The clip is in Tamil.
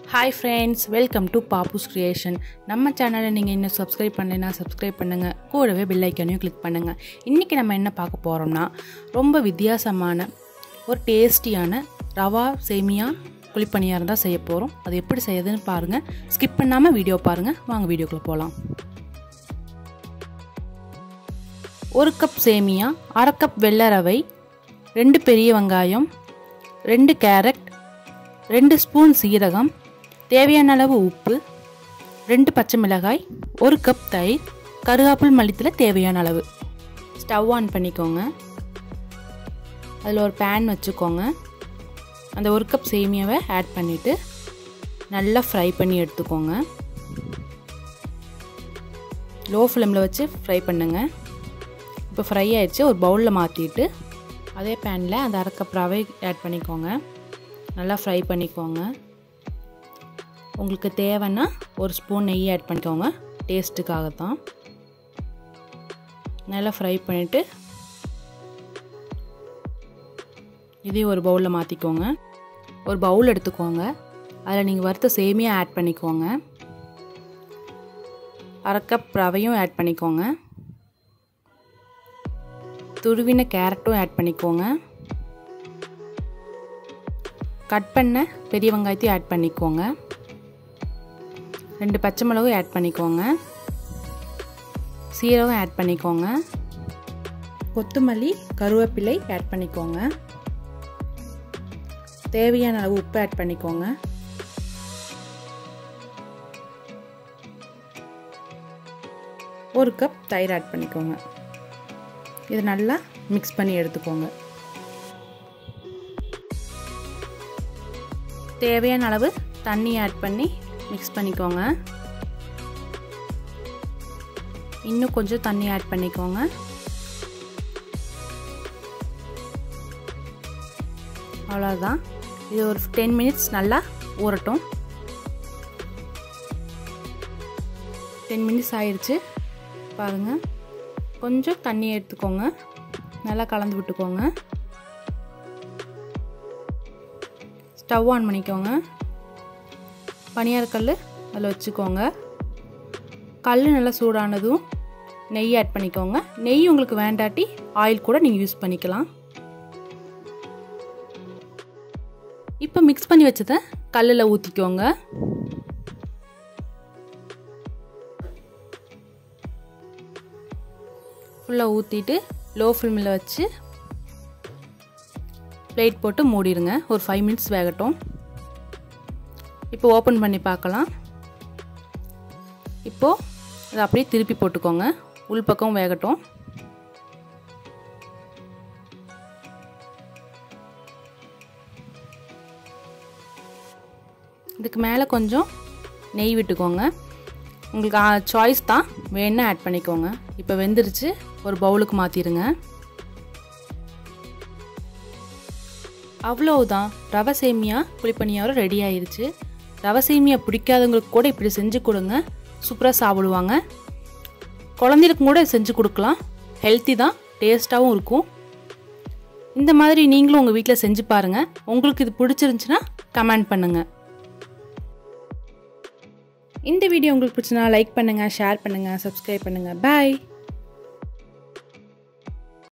hi friends welcome to Pappu's creation நம்ம சேனலை நீங்கள் இன்னும் சப்ஸ்கிரைப் பண்ணலைன்னா சப்ஸ்கிரைப் பண்ணுங்கள் கூடவே பெல் ஐக்கானையும் கிளிக் பண்ணுங்கள் இன்றைக்கி நம்ம என்ன பார்க்க போகிறோம்னா ரொம்ப வித்தியாசமான ஒரு டேஸ்டியான ரவா சேமியா குழிப்பணியாரம் தான் செய்ய போகிறோம் அது எப்படி செய்யுதுன்னு பாருங்கள் ஸ்கிப் பண்ணாமல் வீடியோ பாருங்கள் வாங்க வீடியோக்குள்ளே போகலாம் ஒரு கப் சேமியா அரை கப் வெள்ளை ரவை ரெண்டு பெரிய வெங்காயம் ரெண்டு கேரட் ரெண்டு ஸ்பூன் சீரகம் தேவையான அளவு உப்பு ரெண்டு பச்சை மிளகாய் ஒரு கப் தயிர் கருகாப்பிள் மல்லித்தில் தேவையான அளவு ஸ்டவ் ஆன் பண்ணிக்கோங்க அதில் ஒரு பேன் வச்சுக்கோங்க அந்த ஒரு கப் சேமியாவை ஆட் பண்ணிவிட்டு நல்லா ஃப்ரை பண்ணி எடுத்துக்கோங்க லோ ஃப்ளேமில் வச்சு ஃப்ரை பண்ணுங்கள் இப்போ ஃப்ரை ஆயிடுச்சு ஒரு பவுலில் மாற்றிட்டு அதே பேனில் அந்த அரை கப் ரவை ஆட் பண்ணிக்கோங்க நல்லா ஃப்ரை பண்ணிக்கோங்க உங்களுக்கு தேவைன்னா ஒரு ஸ்பூன் நெய் ஆட் பண்ணிக்கோங்க டேஸ்ட்டுக்காக தான் நல்லா ஃப்ரை பண்ணிவிட்டு இதையும் ஒரு பவுலில் மாற்றிக்கோங்க ஒரு பவுல் எடுத்துக்கோங்க அதில் நீங்கள் வறுத்த சேமியா ஆட் பண்ணிக்கோங்க அரை கப் ரவையும் ஆட் பண்ணிக்கோங்க துருவின கேரட்டும் ஆட் பண்ணிக்கோங்க கட் பண்ண பெரிய வெங்காயத்தையும் ஆட் பண்ணிக்கோங்க ரெண்டு பச்சை மிளகும் ஆட் பண்ணிக்கோங்க சீரகம் ஆட் பண்ணிக்கோங்க கொத்தமல்லி கருவேப்பிலை ஆட் பண்ணிக்கோங்க தேவையான அளவு உப்பு ஆட் பண்ணிக்கோங்க ஒரு கப் தயிர் ஆட் பண்ணிக்கோங்க இது நல்லா மிக்ஸ் பண்ணி எடுத்துக்கோங்க தேவையான அளவு தண்ணி ஆட் பண்ணி மிக்ஸ் பண்ணிக்கோங்க இன்னும் கொஞ்சம் தண்ணி ஆட் பண்ணிக்கோங்க அவ்வளோதான் இது ஒரு டென் மினிட்ஸ் நல்லா ஊறட்டும் டென் மினிட்ஸ் ஆயிடுச்சு பாருங்கள் கொஞ்சம் தண்ணி எடுத்துக்கோங்க நல்லா கலந்து விட்டுக்கோங்க ஸ்டவ் ஆன் பண்ணிக்கோங்க பனியாரக்கல் அதில் வச்சுக்கோங்க கல் நல்லா சூடானதும் நெய் ஆட் பண்ணிக்கோங்க நெய் உங்களுக்கு வேண்டாட்டி ஆயில் கூட நீங்கள் யூஸ் பண்ணிக்கலாம் இப்போ மிக்ஸ் பண்ணி வச்சதை கல்லில் ஊற்றிக்கோங்க ஃபுல்லாக ஊற்றிட்டு லோ ஃப்ளேமில் வச்சு பிளேட் போட்டு மூடிடுங்க ஒரு ஃபைவ் மினிட்ஸ் வேகட்டும் இப்போ ஓப்பன் பண்ணி பார்க்கலாம் இப்போது அதை அப்படியே திருப்பி போட்டுக்கோங்க உள் பக்கம் வேகட்டும் இதுக்கு மேலே கொஞ்சம் நெய் விட்டுக்கோங்க உங்களுக்கு சாய்ஸ் தான் வேணா ஆட் பண்ணிக்கோங்க இப்போ வெந்துருச்சு ஒரு பவுலுக்கு மாற்றிடுங்க அவ்வளோதான் ரவை சேமியா குழிப்பணியாரம் ரெடி ஆயிருச்சு ரவை சேமியா பிடிக்காதவங்களுக்கு கூட இப்படி செஞ்சு கொடுங்க சூப்பராக சாப்பிடுவாங்க குழந்தைகளுக்கும் கூட செஞ்சு கொடுக்கலாம் ஹெல்த்தி தான் டேஸ்ட்டாகவும் இருக்கும் இந்த மாதிரி நீங்களும் உங்கள் வீட்டில் செஞ்சு பாருங்கள் உங்களுக்கு இது பிடிச்சிருந்துச்சுன்னா கமெண்ட் பண்ணுங்கள் இந்த வீடியோ உங்களுக்கு பிடிச்சினா லைக் பண்ணுங்கள் ஷேர் பண்ணுங்கள் சப்ஸ்கிரைப் பண்ணுங்கள் பாய்